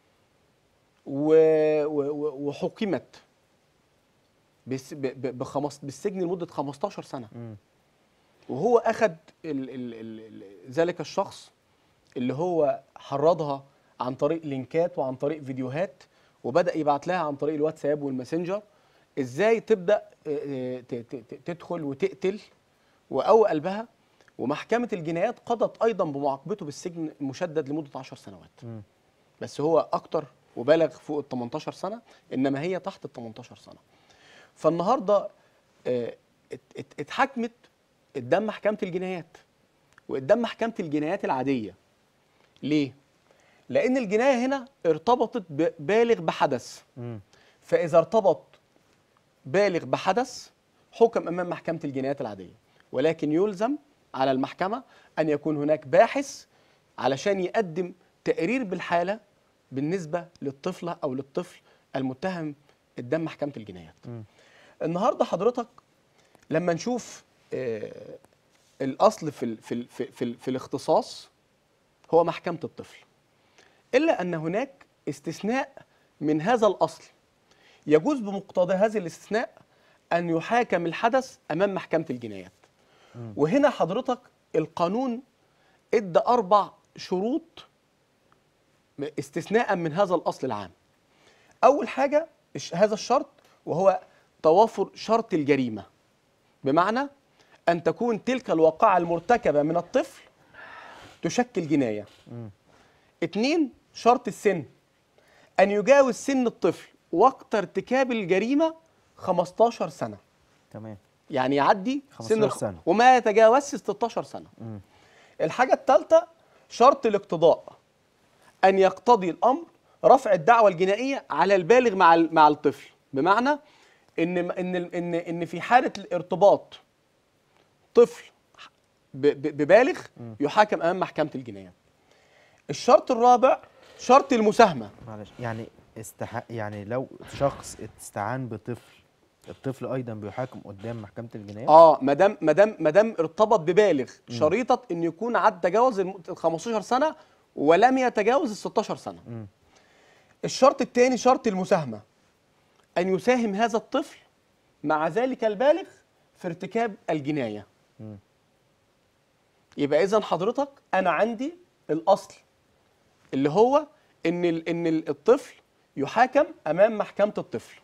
و- و- و- وحكمت بس ب- ب- بخمس بالسجن لمده 15 سنه مم. وهو اخذ ال ال ال ال ذلك الشخص اللي هو حرضها عن طريق لينكات وعن طريق فيديوهات وبدا يبعت لها عن طريق الواتساب والماسنجر ازاي تبدا آه، آه، ت- ت- ت- تدخل وتقتل وقوي قلبها ومحكمه الجنايات قضت ايضا بمعاقبته بالسجن المشدد لمده 10 سنوات مم. بس هو اكتر وبالغ فوق ال 18 سنه انما هي تحت ال 18 سنه فالنهارده آه، ات- ات- اتحكمت قدام محكمه الجنايات وقدام محكمه الجنايات العاديه ليه لان الجنايه هنا ارتبطت ببالغ بحدث مم. فاذا ارتبط بالغ بحدث حكم امام محكمه الجنايات العاديه ولكن يلزم على المحكمه ان يكون هناك باحث علشان يقدم تقرير بالحاله بالنسبه للطفله او للطفل المتهم قدام محكمه الجنايات. النهارده حضرتك لما نشوف آه، الاصل في ال في ال في, في, ال في الاختصاص هو محكمه الطفل. الا ان هناك استثناء من هذا الاصل يجوز بمقتضى هذا الاستثناء ان يحاكم الحدث امام محكمه الجنايات. وهنا حضرتك القانون ادى اربع شروط استثناء من هذا الاصل العام. اول حاجه الش- هذا الشرط وهو توافر شرط الجريمه بمعنى ان تكون تلك الواقعه المرتكبه من الطفل تشكل جنايه اتنين شرط السن ان يجاوز سن الطفل وقت ارتكاب الجريمه 15 سنه تمام يعني يعدي 15 سن الخ... سنة. وما يتجاوزش 16 سنه الحاجه الثالثه شرط الاقتضاء ان يقتضي الامر رفع الدعوه الجنائيه على البالغ مع ال- مع الطفل بمعنى ان ان ان ان في حاله الارتباط طفل ب- ب- ببالغ يحاكم امام محكمه الجنايات الشرط الرابع شرط المساهمه معلش يعني استح... يعني لو شخص استعان بطفل الطفل ايضا بيحاكم قدام محكمه الجنايات اه ما دام ما دام ما دام ارتبط ببالغ شريطه ان يكون عدى تجاوز ال 15 سنه ولم يتجاوز ال 16 سنه. الشرط الثاني شرط المساهمه ان يساهم هذا الطفل مع ذلك البالغ في ارتكاب الجنايه. يبقى اذا حضرتك انا عندي الاصل اللي هو ان ال- ان ال- الطفل يحاكم امام محكمه الطفل.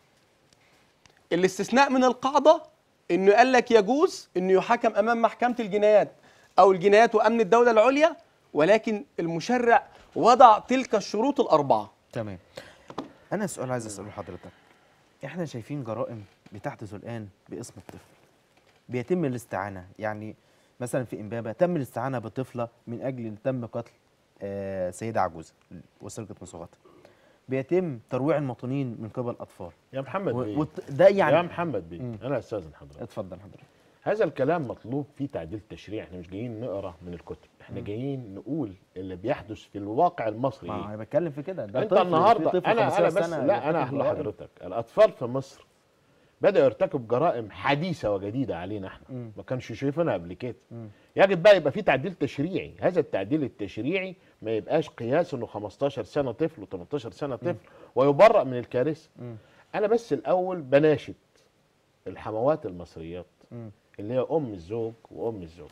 الاستثناء من القاعده انه قال لك يجوز انه يحاكم امام محكمه الجنايات او الجنايات وامن الدوله العليا ولكن المشرع وضع تلك الشروط الاربعه تمام انا سؤال عايز اساله لحضرتك احنا شايفين جرائم بتحدث الان باسم الطفل بيتم الاستعانه يعني مثلا في امبابه تم الاستعانه بطفله من اجل تم قتل آه سيده عجوزه وسرقه مسوغاتها بيتم ترويع المواطنين من قبل اطفال يا محمد و- بيه وت- ده يا يعني محمد بيه انا استاذن حضرتك اتفضل حضرتك هذا الكلام مطلوب فيه تعديل تشريع احنا مش جايين نقرا من الكتب احنا جايين نقول اللي بيحدث في الواقع المصري ما ايه انا بتكلم في كده ده انت طفل، في النهارده طفل انا 15 انا بس سنة لا انا يرتكب اقول جرائم. لحضرتك الاطفال في مصر بدأوا يرتكبوا جرائم حديثة وجديدة علينا احنا ما كانش شايفينها قبل كده يجب بقى يبقى في تعديل تشريعي هذا التعديل التشريعي ما يبقاش قياس انه 15 سنة طفل و18 سنة طفل ويبرأ من الكارثة انا بس الاول بناشد الحموات المصريات اللي هي ام الزوج وام الزوجة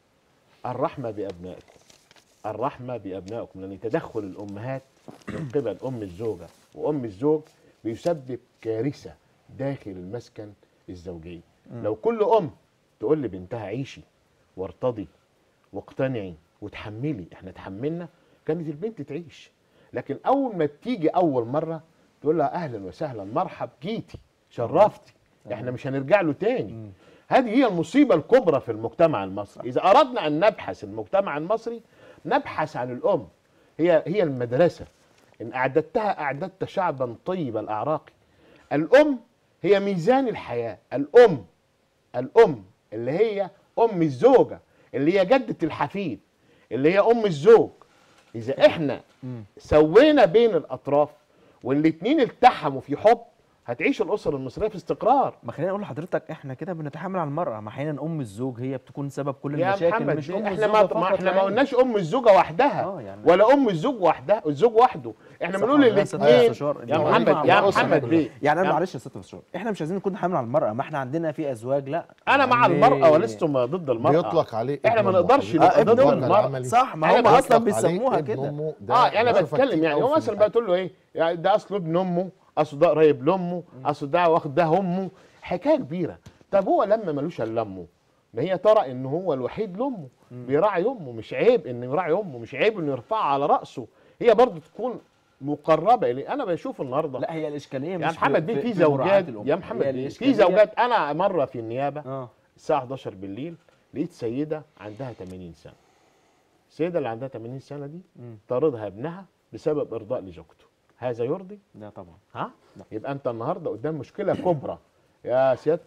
الرحمة بأبنائكم الرحمة بأبنائكم لأن تدخل الأمهات من قبل أم الزوجة وأم الزوج بيسبب كارثة داخل المسكن الزوجي لو كل أم تقول لبنتها عيشي وارتضي واقتنعي وتحملي احنا تحملنا كانت البنت تعيش لكن أول ما تيجي أول مرة تقول لها أهلا وسهلا مرحب جيتي شرفتي احنا مش هنرجع له تاني هذه هي المصيبة الكبرى في المجتمع المصري إذا أردنا أن نبحث المجتمع المصري نبحث عن الأم هي هي المدرسة إن أعددتها أعددت شعبا طيب الأعراق الأم هي ميزان الحياة الأم الأم اللي هي أم الزوجة اللي هي جدة الحفيد اللي هي أم الزوج إذا إحنا سوينا بين الأطراف والاتنين التحموا في حب هتعيش الأسر المصرية في استقرار ما خلينا نقول لحضرتك احنا كده بنتحامل على المرأة ما احيانا ام الزوج هي بتكون سبب كل يا المشاكل محمد مش دي ام احنا الزوج ما, فقط ما احنا ما يعني. قلناش ام الزوجه وحدها اه يعني. ولا ام الزوج وحدها الزوج وحده احنا صح بنقول ولا لا؟ ست الاثنين أشهر. يا اللي هو محمد ينفع يا مع الأسرة محمد كلها. بيه يعني انا يا- معلش يا ست شهور احنا مش عايزين نكون حامل على المرأة ما احنا عندنا في ازواج لا انا مع يعني- المراه ولست ما ضد المراه بيطلق عليه احنا ابن ما أمه نقدرش حضرتك. نبقى آه، ابن ضد أمه. المراه صح ما أنا هم بطلق اصلا عليه بيسموها ابن كده أمه، ده اه يعني انا بشوفها بتكلم كتير يعني أوي هو في مثلا بقى المحاكم. تقول له ايه يعني ده اصله ابن امه اصله ده قريب لامه اصله ده واخد ده امه حكايه كبيره طب هو لما ملوش الا امه ما هي ترى ان هو الوحيد لامه بيراعي امه مش عيب انه يراعي امه مش عيب انه يرفعها على راسه هي برضه تكون مقربه اليه انا بشوف النهارده لا هي الاشكاليه مش يا محمد بيه في مراعاة زوجات الأم. يا هي محمد بيه في الإشكالية- زوجات انا مره في النيابه اه الساعه 11 بالليل لقيت سيده عندها 80 سنه السيده اللي عندها 80 سنه دي مم. طاردها ابنها بسبب ارضاء لزوجته هذا يرضي لا طبعا ها يبقى انت النهارده قدام مشكله كبرى يا سياده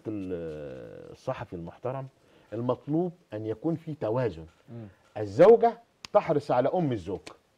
ال- الصحفي المحترم المطلوب ان يكون في توازن الزوجه تحرص على ام الزوج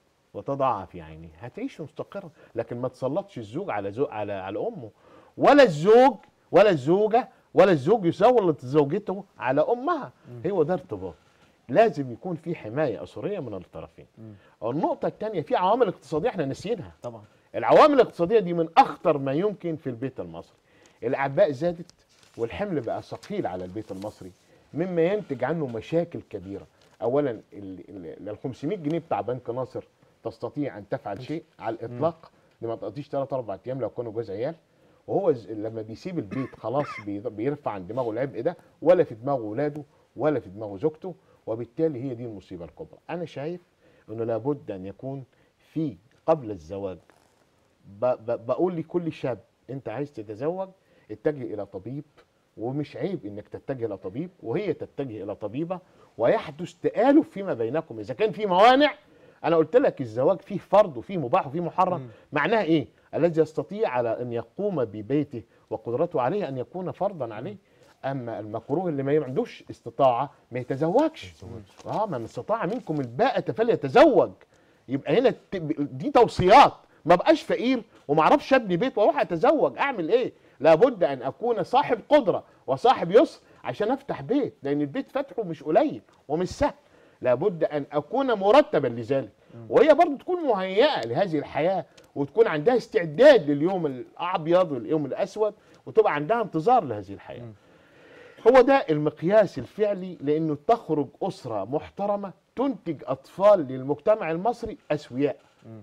وتضعها في عينه هتعيش مستقرة لكن ما تسلطش الزوج على زوج على على امه ولا الزوج ولا الزوجه ولا الزوج يسلط زوجته على امها هو ده ارتباط لازم يكون في حمايه اسريه من الطرفين النقطه الثانيه في عوامل اقتصاديه احنا ناسيينها طبعا العوامل الاقتصاديه دي من اخطر ما يمكن في البيت المصري الاعباء زادت والحمل بقى ثقيل على البيت المصري مما ينتج عنه مشاكل كبيره اولا ال ال- ال 500 جنيه بتاع بنك ناصر تستطيع ان تفعل شيء على الاطلاق دي ما تقضيش 3 4 ايام لو كانوا جوز عيال وهو ز- لما بيسيب البيت خلاص بي- بيرفع عن دماغه العبء ده ولا في دماغه ولاده ولا في دماغه زوجته وبالتالي هي دي المصيبه الكبرى انا شايف انه لابد ان يكون في قبل الزواج ب- ب- بقول لكل شاب انت عايز تتزوج اتجه الى طبيب ومش عيب انك تتجه الى طبيب وهي تتجه الى طبيبه ويحدث تآلف فيما بينكم اذا كان في موانع انا قلت لك الزواج فيه فرض وفيه مباح وفيه محرم معناها ايه الذي يستطيع على ان يقوم ببيته وقدرته عليه ان يكون فرضا عليه اما المكروه اللي ما عندوش استطاعه ما يتزوجش اه من استطاع منكم الباءة فليتزوج يبقى هنا ت- دي توصيات ما بقاش فقير وما اعرفش ابني بيت واروح اتزوج اعمل ايه لابد ان اكون صاحب قدره وصاحب يسر عشان افتح بيت لان البيت فتحه مش قليل ومش سهل لابد ان اكون مرتبا لذلك وهي برضو تكون مهيئه لهذه الحياه وتكون عندها استعداد لليوم الابيض واليوم الاسود وتبقى عندها انتظار لهذه الحياه هو ده المقياس الفعلي لانه تخرج اسره محترمه تنتج اطفال للمجتمع المصري اسوياء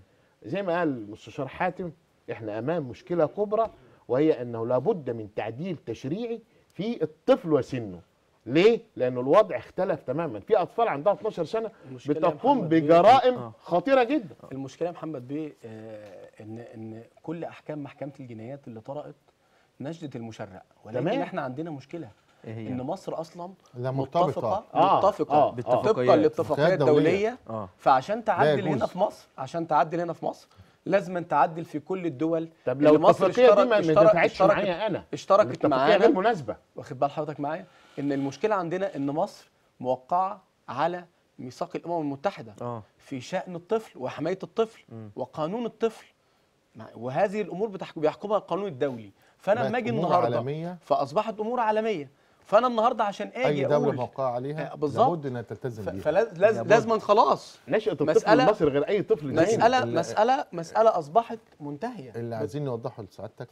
زي ما قال المستشار حاتم احنا امام مشكله كبرى وهي انه لابد من تعديل تشريعي في الطفل وسنه ليه؟ لأن الوضع اختلف تماما، في أطفال عندها 12 سنة المشكلة يا بتقوم محمد بيه- بجرائم آه. خطيرة جدا. المشكله يا محمد بيه آه، ان ان كل احكام محكمه الجنايات اللي طرأت نجدت المشرع ولكن تمام. احنا عندنا مشكله ايه هي؟ ان مصر اصلا لا مرتبطة. متفقه آه، متفقه آه، باتفاقيات. طبقا للاتفاقيه اتفاقيات دولية. الدوليه اه فعشان تعدل يجوز. هنا في مصر عشان تعدل هنا في مصر لازم تعدل في كل الدول طب لو اللي مصر الاتفاقية دي اشترك- ما ما اشترك- دفعتش اشتركت- معايا أنا اشتركت الاتفاقية غير معانا مناسبة واخد بال حضرتك معايا ان المشكله عندنا ان مصر موقعه على ميثاق الامم المتحده اه في شأن الطفل وحماية الطفل مم. وقانون الطفل مع- وهذه الأمور بتحكم بيحكمها القانون الدولي فأنا بقت لما أجي أمور النهاردة عالمية. فأصبحت أمور عالمية فأنا النهاردة عشان أجي اي دوله أقول موقعه عليها آه، بالظبط. لابد انها تلتزم بيها فلازم لابد. لازما خلاص نشأة الطفل مسألة- المصري غير أي طفل تاني مسألة ال- مسألة مسألة أصبحت منتهية اللي عايزين نوضحه لسعادتك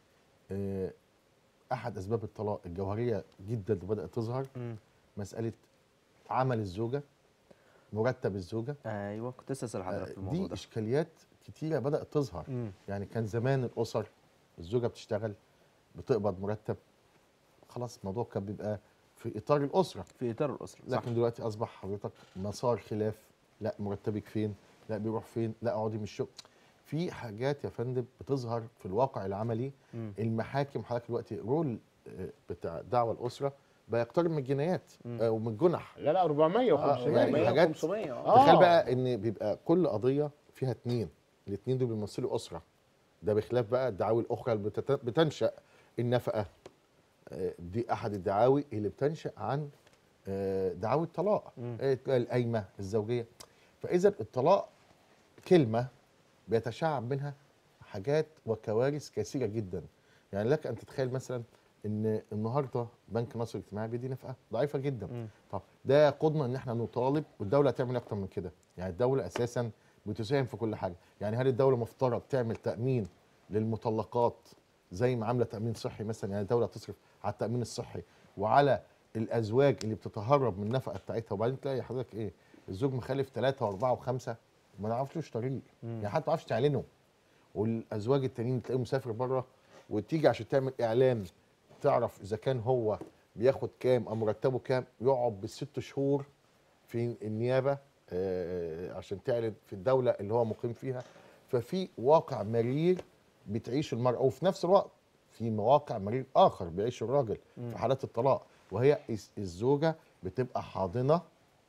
آه، احد اسباب الطلاق الجوهريه جدا اللي بدات تظهر مم. مساله عمل الزوجه مرتب الزوجه ايوه كنت لسه اسال حضرتك آه، في الموضوع دي ده اشكاليات كتيره بدات تظهر مم. يعني كان زمان الاسر الزوجه بتشتغل بتقبض مرتب خلاص الموضوع كان بيبقى في اطار الاسره في اطار الاسره صح لكن دلوقتي اصبح حضرتك مسار خلاف لا مرتبك فين لا بيروح فين لا اقعدي من الشغل في حاجات يا فندم بتظهر في الواقع العملي مم. المحاكم حضرتك دلوقتي رول آه، بتاع دعوى الاسره بقى يقترب من الجنايات مم. آه، ومن الجنح لا لا 400 آه، و500 يعني 400 حاجات- 500 آه. تخيل بقى ان بيبقى كل قضيه فيها اتنين الاتنين دول بيمثلوا اسره ده بخلاف بقى الدعاوي الاخرى اللي بتت- بتنشا النفقه آه، دي احد الدعاوي اللي بتنشا عن آه، دعاوي الطلاق مم. آه، القايمه الزوجيه فاذا الطلاق كلمه بيتشعب منها حاجات وكوارث كثيره جدا يعني لك ان تتخيل مثلا ان النهارده بنك مصر الاجتماعي بيدي نفقه ضعيفه جدا مم. طب ده يقودنا ان احنا نطالب والدوله تعمل اكتر من كده يعني الدوله اساسا بتساهم في كل حاجه يعني هل الدوله مفترض تعمل تامين للمطلقات زي ما عامله تامين صحي مثلا يعني الدوله تصرف على التامين الصحي وعلى الازواج اللي بتتهرب من النفقه بتاعتها وبعدين تلاقي حضرتك ايه الزوج مخالف ثلاثه واربعه وخمسه ما نعرفلوش طريق يعني حتى ما تعرفش تعلنه والازواج التانيين تلاقيه مسافر بره وتيجي عشان تعمل اعلان تعرف اذا كان هو بياخد كام او مرتبه كام يقعد بالست شهور في النيابه آه، عشان تعلن في الدوله اللي هو مقيم فيها ففي واقع مرير بتعيش المراه وفي نفس الوقت في مواقع مرير اخر بيعيش الراجل في حالات الطلاق وهي الز- الزوجه بتبقى حاضنه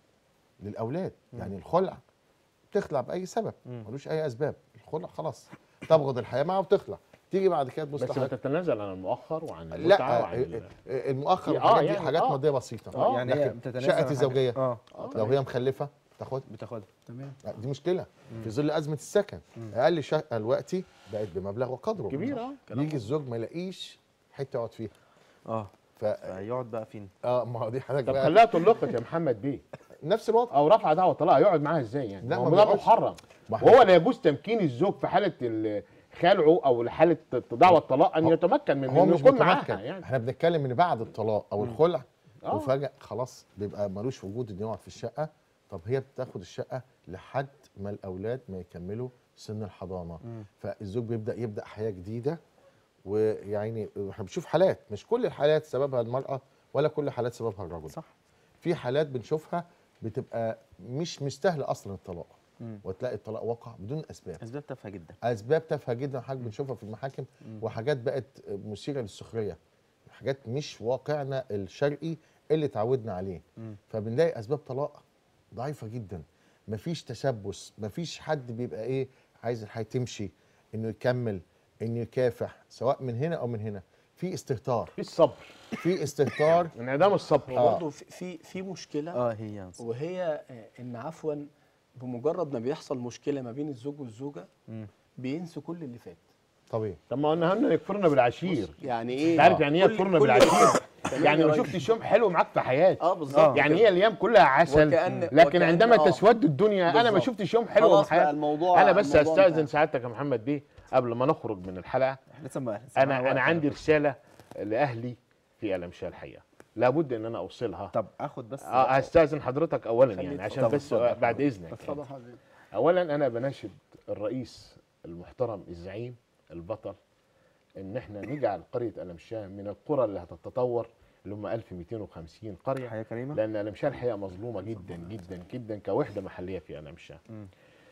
للاولاد يعني الخلع تخلع باي سبب مم. ملوش اي اسباب الخلع خلاص تبغض الحياه معه وتخلع تيجي بعد كده تبص بس لحضرتك- تتنازل عن المؤخر وعن المتعه لا وعن ال- المؤخر آه، والحاجات دي يعني حاجات آه. ماديه بسيطه آه، يعني هي لكن بتتنازل شقه عن حاجة. الزوجيه اه لو هي مخلفه تاخد بتاخدها تمام لا، دي مشكله في ظل ازمه السكن اقل شقه دلوقتي بقت بمبلغ وقدره كبير اه يجي الزوج ما يلاقيش حته يقعد فيها اه ف فيقعد بقى فين اه ما هو دي حاجه طب بقى خليها طلقت يا محمد بيه نفس الوضع او رفع دعوه طلاق يقعد معاها ازاي يعني لا، هو ما ده بيقعدش. محرم ما هو- وهو لا يجوز تمكين الزوج في حاله ال- خلعه او حاله دعوه الطلاق ان هو- يتمكن من هو انه مش يكون متمكن معاها يعني احنا بنتكلم ان بعد الطلاق او الخلع آه. وفجاه خلاص بيبقى ملوش وجود انه يقعد في الشقه طب هي بتاخد الشقه لحد ما الاولاد ما يكملوا سن الحضانه فالزوج بيبدا يبدا حياه جديده ويعني احنا بنشوف حالات مش كل الحالات سببها المراه ولا كل الحالات سببها الرجل صح في حالات بنشوفها بتبقى مش مستاهله اصلا الطلاق مم. وتلاقي الطلاق وقع بدون اسباب اسباب تافهه جدا اسباب تافهه جدا حاجات بنشوفها في المحاكم وحاجات بقت مثيره للسخريه حاجات مش واقعنا الشرقي اللي اتعودنا عليه مم. فبنلاقي اسباب طلاق ضعيفه جدا مفيش تشبث مفيش حد بيبقى ايه عايز الحياه تمشي انه يكمل انه يكافح سواء من هنا او من هنا في استهتار في الصبر في استهتار انعدام الصبر هو برضه في في في مشكله اه هي وهي آه، ان عفوا بمجرد ما بيحصل مشكله ما بين الزوج والزوجه مم. بينسوا كل اللي فات طبيعي طب ما قلنا لنا يكفرنا بالعشير يعني ايه انت عارف يعني ايه كل- يكفرنا كل- بالعشير تمام يعني يا ما راجل. شفتش يوم حلو معاك في حياتي اه بالظبط يعني كده. هي الايام كلها عسل وكأن- لكن وكأن- عندما آه. تسود الدنيا انا ما بالظبط. شفتش يوم حلو خلاص في حياتي بقى الموضوع انا بس الموضوع هستاذن انتهى. سعادتك يا محمد بيه قبل ما نخرج من الحلقه احنا لسه ما لسه معانا انا وقت. انا عندي رساله لاهلي في المشاه الحقيقه لابد ان انا اوصلها طب اخد بس اه هستاذن حضرتك اولا خليه يعني يتفضل. عشان بس اتفضل. بعد اذنك اتفضل حضرتك اولا انا بناشد الرئيس المحترم الزعيم البطل ان احنا نجعل قريه المشاه من القرى اللي هتتطور اللي هم 1250 قريه حياه كريمه لان المشاه الحقيقه مظلومه جدا جدا جدا كوحده محليه في المشاه مم.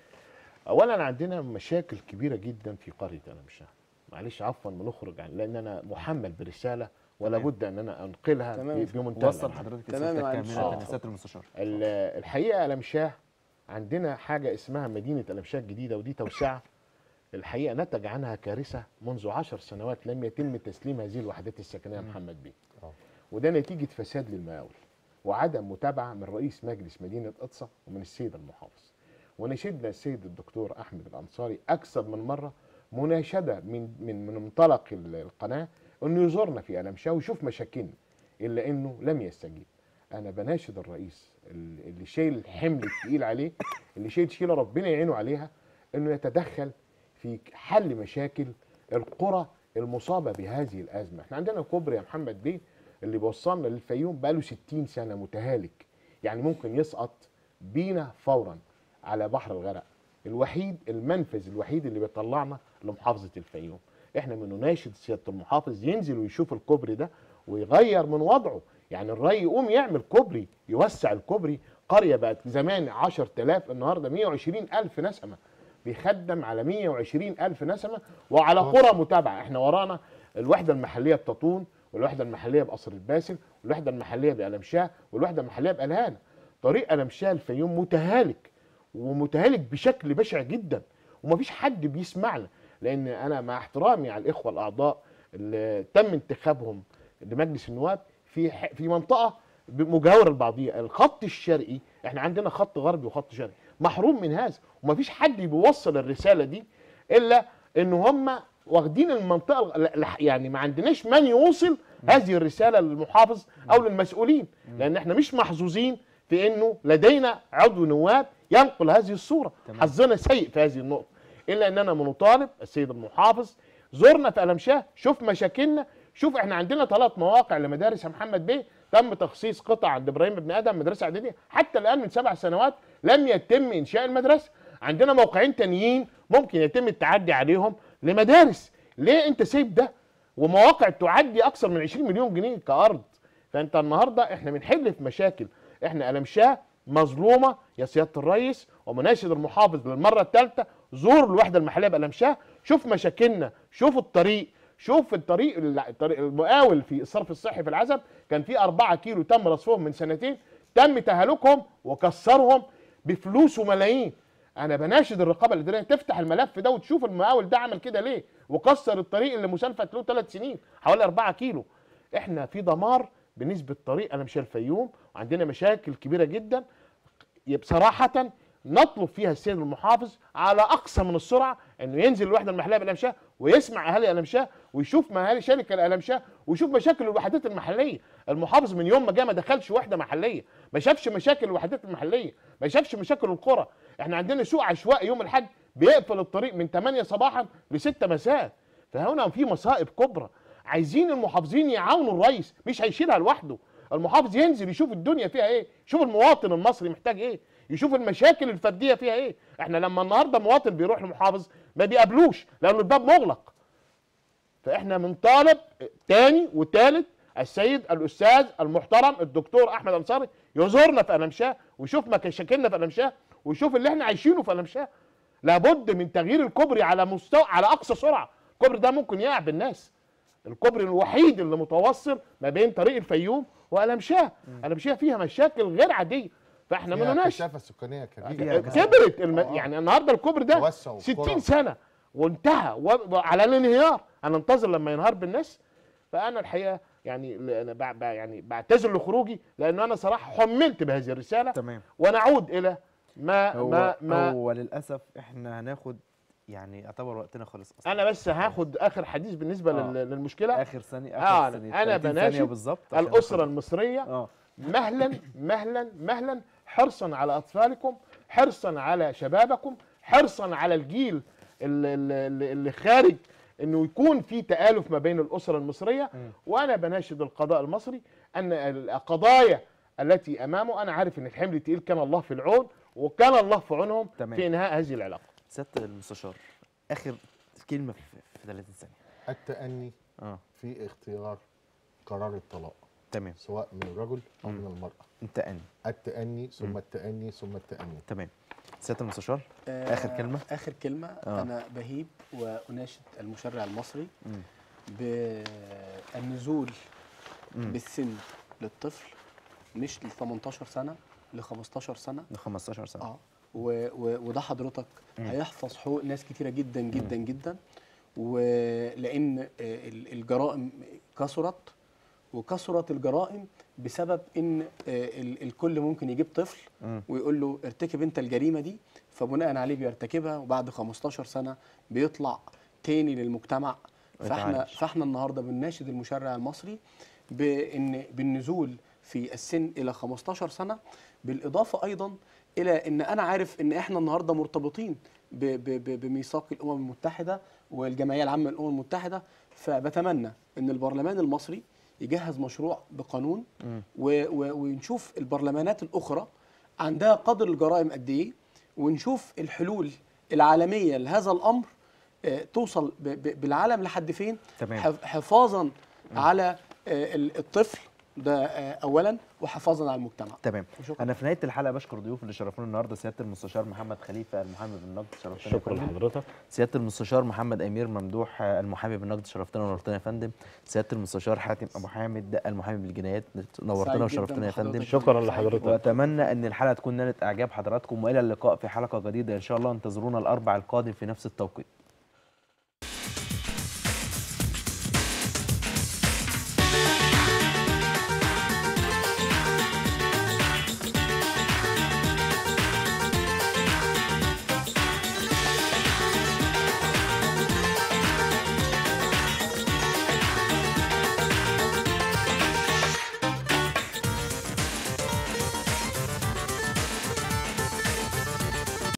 اولا عندنا مشاكل كبيره جدا في قريه المشاه معلش عفوا بنخرج عن لان انا محمل برساله ولا تمام. بد ان انا انقلها تمام. ب- بمنتهى وصل الأمانة. حضرتك تمام يا رسالتك معلش. كامله آه. لسياده المستشار ال- الحقيقه المشاه عندنا حاجه اسمها مدينه المشاه الجديده ودي توسعه الحقيقه نتج عنها كارثه منذ عشر سنوات لم يتم تسليم هذه الوحدات السكنيه يا محمد بيه آه. وده نتيجه فساد للمقاول وعدم متابعه من رئيس مجلس مدينه اقصى ومن السيد المحافظ ونشدنا السيد الدكتور احمد الانصاري اكثر من مره مناشده من من من منطلق ال- القناه انه يزورنا في المشاه ويشوف مشاكلنا الا انه لم يستجيب انا بناشد الرئيس ال- اللي شايل الحمل الثقيل عليه اللي شايل شيله ربنا يعينه عليها انه يتدخل في حل مشاكل القرى المصابه بهذه الازمه احنا عندنا كوبري يا محمد بيه اللي بيوصلنا للفيوم بقاله 60 سنه متهالك يعني ممكن يسقط بينا فورا على بحر الغرق الوحيد المنفذ الوحيد اللي بيطلعنا لمحافظه الفيوم احنا بنناشد سياده المحافظ ينزل ويشوف الكوبري ده ويغير من وضعه يعني الري يقوم يعمل كوبري يوسع الكوبري قريه بقت زمان 10000 النهارده 120 الف نسمه بيخدم على 120 الف نسمه وعلى قرى متابعه احنا ورانا الوحده المحليه بتطون والوحده المحليه بقصر الباسل والوحده المحليه بألمشاه والوحده المحليه بألهان طريق ألمشاه الفيوم متهالك ومتهالك بشكل بشع جدا ومفيش حد بيسمعنا لان انا مع احترامي على الاخوه الاعضاء اللي تم انتخابهم لمجلس النواب في ح- في منطقه مجاوره لبعضيها الخط الشرقي احنا عندنا خط غربي وخط شرقي محروم من هذا ومفيش حد بيوصل الرساله دي الا ان هم واخدين المنطقه ال- ال- يعني ما عندناش من يوصل هذه الرساله للمحافظ او للمسؤولين لان احنا مش محظوظين في انه لدينا عضو نواب ينقل هذه الصوره تمام. حظنا سيء في هذه النقطه الا اننا بنطالب السيد المحافظ زورنا في ألمشاه شوف مشاكلنا شوف احنا عندنا ثلاث مواقع لمدارس يا محمد بيه تم تخصيص قطع عند ابراهيم بن ادم مدرسه اعداديه حتى الان من سبع سنوات لم يتم انشاء المدرسه عندنا موقعين تانيين ممكن يتم التعدي عليهم لمدارس ليه انت سايب ده ومواقع تعدي اكثر من 20 مليون جنيه كارض فانت النهارده احنا بنحل في مشاكل احنا ألمشاه مظلومه يا سياده الرئيس ومناشد المحافظ للمره الثالثه زور الوحده المحليه بألمشاه شوف مشاكلنا شوف الطريق شوف الطريق الطريق المقاول في الصرف الصحي في العزب كان في 4 كيلو تم رصفهم من سنتين تم تهالكهم وكسرهم بفلوس وملايين انا بناشد الرقابه الاداريه تفتح الملف ده وتشوف المقاول ده عمل كده ليه وكسر الطريق اللي مسالفه له ثلاث سنين حوالي 4 كيلو احنا في دمار بالنسبه للطريق انا مش الفيوم وعندنا مشاكل كبيره جدا بصراحه نطلب فيها السيد المحافظ على اقصى من السرعه انه ينزل الوحده المحليه بالامشاه ويسمع اهالي الامشاه ويشوف اهالي شركه الالمشاه ويشوف مشاكل الوحدات المحليه المحافظ من يوم ما جه ما دخلش وحده محليه ما شافش مشاكل الوحدات المحليه ما شافش مشاكل القرى احنا عندنا سوق عشوائي يوم الحد بيقفل الطريق من 8 صباحا ل 6 مساء فهنا في مصائب كبرى عايزين المحافظين يعاونوا الرئيس مش هيشيلها لوحده المحافظ ينزل يشوف الدنيا فيها ايه يشوف المواطن المصري محتاج ايه يشوف المشاكل الفرديه فيها ايه احنا لما النهارده مواطن بيروح لمحافظ ما بيقابلوش لان الباب مغلق فاحنا بنطالب تاني وتالت السيد الاستاذ المحترم الدكتور احمد انصاري يزورنا في المشاه ويشوف مشاكلنا في المشاه ويشوف اللي احنا عايشينه في المشاه لابد من تغيير الكوبري على مستوى على اقصى سرعه الكوبري ده ممكن يقع بالناس الكوبري الوحيد اللي متوصل ما بين طريق الفيوم والمشاه المشاه فيها مشاكل غير عاديه فاحنا ما فيها لناش كثافه سكانيه كبيره فيها كثافة. كبرت الم... آه. يعني النهارده الكوبري ده توسع 60 وقرى. سنه وانتهى و- وعلى الانهيار انا انتظر لما ينهار بالناس فانا الحقيقه يعني ل- انا بع... بع- يعني بعتذر لخروجي لانه انا صراحه حملت بهذه الرساله تمام ونعود الى ما هو ما ما هو للاسف احنا هناخد يعني يعتبر وقتنا خلص اصلا انا بس هاخد اخر حديث بالنسبه آه. لل... للمشكله اخر ثانيه آه، اخر ثانيه أنا 30 ثانية بناشد بالظبط عشان الاسره نخلص. المصريه اه مهلا مهلا مهلا حرصا على اطفالكم حرصا على شبابكم حرصا على الجيل اللي, اللي, اللي خارج انه يكون في تآلف ما بين الاسره المصريه وانا بناشد القضاء المصري ان القضايا التي امامه انا عارف ان الحمل تقيل كان الله في العون وكان الله في عونهم تمام. في انهاء هذه العلاقه سياده المستشار اخر كلمه في, في 30 ثانيه التأني اه في اختيار قرار الطلاق تمام سواء من الرجل او من المراه انت اني التأني ثم التأني ثم التأني تمام سياده المستشار آه، آخر كلمة؟ اخر كلمه آه. انا بهيب واناشد المشرع المصري مم. بالنزول مم. بالسن للطفل مش ل 18 سنه ل 15 سنه ل 15 سنه اه و و وده حضرتك هيحفظ حقوق ناس كتيره جدا جدا جدا ولان آه، ال- الجرائم كثرت وكثرت الجرائم بسبب ان آه، ال- الكل ممكن يجيب طفل مم. ويقول له ارتكب انت الجريمه دي فبناء عليه بيرتكبها وبعد 15 سنه بيطلع تاني للمجتمع فاحنا ويتعايش. فاحنا النهارده بنناشد المشرع المصري بان بالنزول في السن الى 15 سنه بالاضافه ايضا الى ان انا عارف ان احنا النهارده مرتبطين ب- ب- ب- بميثاق الامم المتحده والجمعيه العامه للامم المتحده فبتمنى ان البرلمان المصري يجهز مشروع بقانون و- و- ونشوف البرلمانات الاخرى عندها قدر الجرائم قد ايه ونشوف الحلول العالميه لهذا الامر آه، توصل ب- ب- بالعالم لحد فين تمام. حف- حفاظا على آه، ال- الطفل ده آه، اولا وحفاظا على المجتمع تمام وشكراً. انا في نهايه الحلقه بشكر ضيوف اللي شرفونا النهارده سياده المستشار محمد خليفه المحامي بالنقد شرفتنا يا شكرا فندم. لحضرتك سياده المستشار محمد امير ممدوح آه، المحامي بالنقد شرفتنا ونورتنا يا فندم سياده المستشار حاتم ابو حامد المحامي بالجنايات نورتنا سعيد جداً وشرفتنا يا فندم بحضرتك. شكراً سعيد لحضرتك. جداً. واتمنى ان الحلقه تكون نالت اعجاب حضراتكم والى اللقاء في حلقه جديده ان شاء الله انتظرونا الاربع القادم في نفس التوقيت